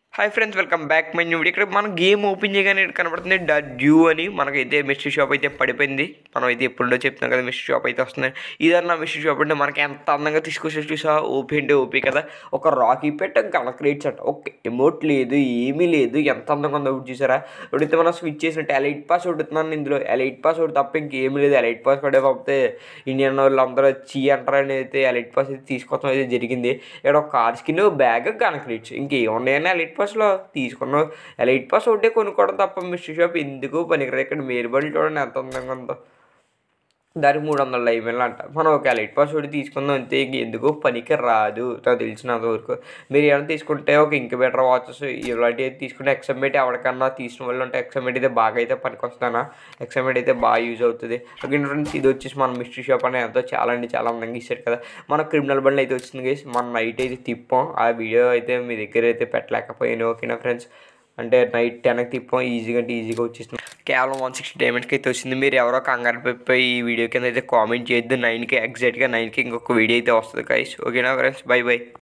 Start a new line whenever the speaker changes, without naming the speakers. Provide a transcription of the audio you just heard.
hi friends welcome back my new video ఇక్కడ మనం game open చేయగానే ఇక్కడ కనబడుతుంది డ్యూ అని మనకైతే మిస్టరీ షాప్ అయితే పడిపోయింది మనం అయితే ఎప్పుడో చెప్తున్నాం కదా మిస్టరీ షాప్ అయితే వస్తుంది ఇదన్నా మిస్టరీ షాప్ అంటే మనకి ఎంత అందంగా తీసుకొచ్చి చూసా ఓపీ అంటే ఓపీ కదా ఒక రాకీ పెట్ట గణ క్రియేట్స్ అంట ఓకే ఎమోట్ లేదు ఏమీ లేదు ఎంత అందంగా ఉందో ఒకటి చూసారా ఇప్పుడైతే మనం స్విచ్ చేసినట్టు ఎలైట్ పాస్ కొడుతున్నాను ఇందులో ఎలైట్ పాస్ ఒకటి తప్ప ఇంకేమీ లేదు ఎలైట్ పాస్ కూడా పంపితే ఇండియన్ వాళ్ళు అందరూ చీ అంటారని అయితే ఎలైట్ పాస్ అయితే తీసుకోవడం అయితే జరిగింది ఇక్కడ ఒక కార్ స్కిన్ బ్యాగ్ కనక్రీట్స్ ఇంకేమున్నాయని ఎలైట్ పాస్లో తీసుకున్నాం ఎలైట్ పాస్ ఒకటే కొనుక్కోవడం తప్ప మిస్టర్ షాప్ ఎందుకు పనికిరాదు ఇక్కడ మేరుబడి చూడండి ఎంత అందంగా ఉందో దానికి మూడు వందల లైబ్రరీలు అంట మనం ఒక ఎలైట్ పాస్ ఒకటి తీసుకుందాం అంతే ఇంక ఎందుకు పనికి రాదు నాకు తెలిసినంత వరకు మీరు ఏమైనా తీసుకుంటే ఒక ఇంక్యుబేటర్ వాచెస్ ఇలాంటివి తీసుకుంటే ఎక్సమెట్ ఎవరికన్నా తీసిన వాళ్ళు ఉంటే ఎక్సమెట్ అయితే బాగా అయితే పనికి వస్తానా ఎక్సమెట్ అయితే బాగా యూజ్ అవుతుంది ఓకే ఫ్రెండ్స్ ఇది వచ్చేసి మన మిస్టరీ షాప్ అనే ఎంతో చాలా అండి చాలా అందంగా ఇచ్చారు కదా మన క్రిమినల్ బండి అయితే వచ్చింది గైస్ మన నైట్ అయితే తిప్పాం ఆ వీడియో అయితే మీ దగ్గర అయితే పెట్టలేకపోయాను ఓకేనా ఫ్రెండ్స్ అంటే నైట్ టెన్కి తిప్పాం ఈజీగా అంటే ఈజీగా వచ్చేసింది కేవలం వన్ సిక్స్టీ డైమండ్స్కి అయితే వచ్చింది మీరు ఎవరో కంగారు పడిపోయి ఈ వీడియో కింద అయితే కామెంట్ చేయొద్దు నైన్కి ఎగ్జాక్ట్గా నైన్కి ఇంకొక వీడియో అయితే వస్తుంది గైస్ ఓకేనా ఫ్రెండ్స్ బై బై